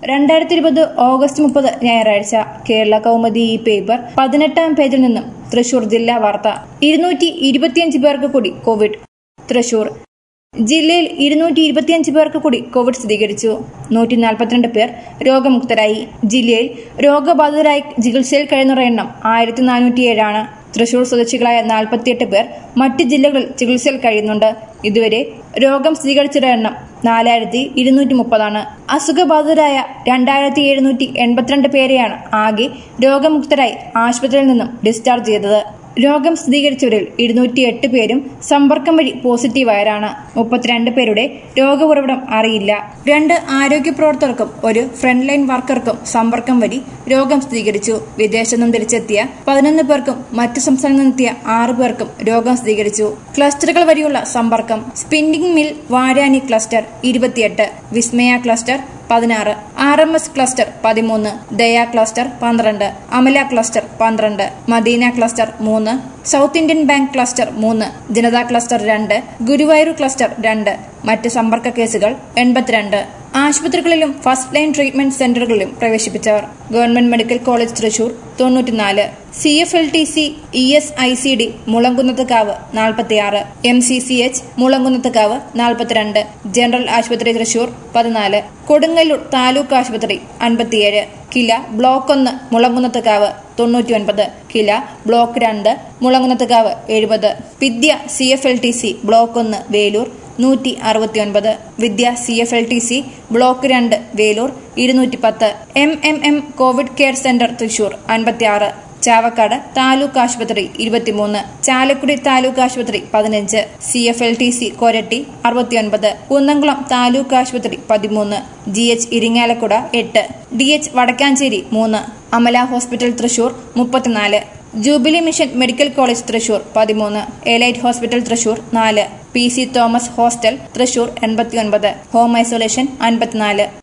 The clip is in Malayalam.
രണ്ടായിരത്തി ഇരുപത് ഓഗസ്റ്റ് മുപ്പത് ഞായറാഴ്ച കേരള കൗമുദി ഈ പേപ്പർ പതിനെട്ടാം പേജിൽ നിന്നും തൃശൂർ ജില്ലാ വാർത്ത ഇരുന്നൂറ്റി ഇരുപത്തിയഞ്ച് പേർക്ക് കൂടി കോവിഡ് തൃശൂർ ജില്ലയിൽ ഇരുന്നൂറ്റി ഇരുപത്തിയഞ്ച് പേർക്ക് കൂടി കോവിഡ് സ്ഥിരീകരിച്ചു നൂറ്റി നാൽപ്പത്തിരണ്ട് പേർ രോഗമുക്തരായി ജില്ലയിൽ രോഗബാധിതരായി ചികിത്സയിൽ കഴിയുന്നവരുടെ എണ്ണം ആയിരത്തി നാനൂറ്റിയേഴാണ് തൃശൂർ സ്വദേശികളായ നാൽപ്പത്തിയെട്ട് പേർ മറ്റ് ജില്ലകളിൽ ചികിത്സയിൽ കഴിയുന്നുണ്ട് ഇതുവരെ രോഗം സ്ഥിരീകരിച്ചവരുടെ എണ്ണം നാലായിരത്തി ഇരുന്നൂറ്റി മുപ്പതാണ് അസുഖബാധിതരായ രണ്ടായിരത്തി എഴുന്നൂറ്റി എൺപത്തിരണ്ട് പേരെയാണ് ആകെ രോഗമുക്തരായി ആശുപത്രിയിൽ നിന്നും ഡിസ്ചാർജ് ചെയ്തത് രോഗം സ്ഥിരീകരിച്ചവരിൽ ഇരുന്നൂറ്റി എട്ട് പേരും സമ്പർക്കം വഴി പോസിറ്റീവായവരാണ് മുപ്പത്തിരണ്ട് പേരുടെ രോഗ ഉറവിടം അറിയില്ല രണ്ട് ആരോഗ്യ പ്രവർത്തകർക്കും ഒരു ഫ്രണ്ട് ലൈൻ വർക്കർക്കും സമ്പർക്കം വഴി രോഗം സ്ഥിരീകരിച്ചു വിദേശത്തു നിന്നും തിരിച്ചെത്തിയ പതിനൊന്ന് പേർക്കും മറ്റു സംസ്ഥാനങ്ങളിൽ നിന്നെത്തിയ ആറ് പേർക്കും രോഗം സ്ഥിരീകരിച്ചു ക്ലസ്റ്ററുകൾ വഴിയുള്ള സമ്പർക്കം സ്പിന്നിംഗ് മിൽ വാരാനി ക്ലസ്റ്റർ ഇരുപത്തിയെട്ട് വിസ്മയ ക്ലസ്റ്റർ പതിനാറ് ആർ എം എസ് ക്ലസ്റ്റർ പതിമൂന്ന് ദയ ക്ലസ്റ്റർ പന്ത്രണ്ട് അമല ക്ലസ്റ്റർ പന്ത്രണ്ട് മദീന ക്ലസ്റ്റർ മൂന്ന് സൗത്ത് ഇന്ത്യൻ ബാങ്ക് ക്ലസ്റ്റർ മൂന്ന് ജനതാ ക്ലസ്റ്റർ രണ്ട് ഗുരുവായൂർ ക്ലസ്റ്റർ രണ്ട് മറ്റ് സമ്പർക്ക കേസുകൾ എൺപത്തിരണ്ട് ആശുപത്രികളിലും ഫസ്റ്റ് ലൈൻ ട്രീറ്റ്മെന്റ് സെന്ററുകളിലും പ്രവേശിപ്പിച്ചവർ ഗവൺമെന്റ് മെഡിക്കൽ കോളേജ് തൃശൂർ തൊണ്ണൂറ്റിനാല് C F L T C E S I C D Mulankunnathukavu നാൽപ്പത്തിയാറ് M C C H Mulankunnathukavu നാൽപ്പത്തിരണ്ട് ജനറൽ ആശുപത്രി തൃശൂർ പതിനാല് കൊടുങ്ങല്ലൂർ താലൂക്ക് ആശുപത്രി അൻപത്തിയേഴ് കില ബ്ലോക്ക് ഒന്ന് മുളങ്കുന്നത്തുകാവ് തൊണ്ണൂറ്റിയൊൻപത് കില ബ്ലോക്ക് രണ്ട് മുളങ്കുന്നത്തുകാവ് എഴുപത് Vidya C F L T C block ഒന്ന് വേലൂർ നൂറ്റി അറുപത്തിയൊൻപത് Vidya C F L T C block രണ്ട് വേലൂർ ഇരുന്നൂറ്റി പത്ത് M M M covid care centre Thrissur അൻപത്തിയാറ് ചാവക്കാട് താലൂക്ക് ആശുപത്രി ഇരുപത്തിമൂന്ന് ചാലക്കുടി താലൂക്ക് ആശുപത്രി പതിനഞ്ച് C F L T C Koratty അറുപത്തിയൊൻപത് കുന്നംകുളം താലൂക്ക് ആശുപത്രി പതിമൂന്ന് ജി എച്ച് ഇരിങ്ങാലക്കുട എട്ട് ഡി എച്ച് വടക്കാഞ്ചേരി മൂന്ന് അമല ഹോസ്പിറ്റൽ തൃശൂർ മുപ്പത്തിനാല് jubilee mission medical college Thrissur പതിമൂന്ന് എലൈറ്റ് ഹോസ്പിറ്റൽ തൃശൂർ നാല് P C Thomas hostel Thrissur എൺപത്തിയൊൻപത് ഹോം ഐസൊലേഷൻ അൻപത്തിനാല്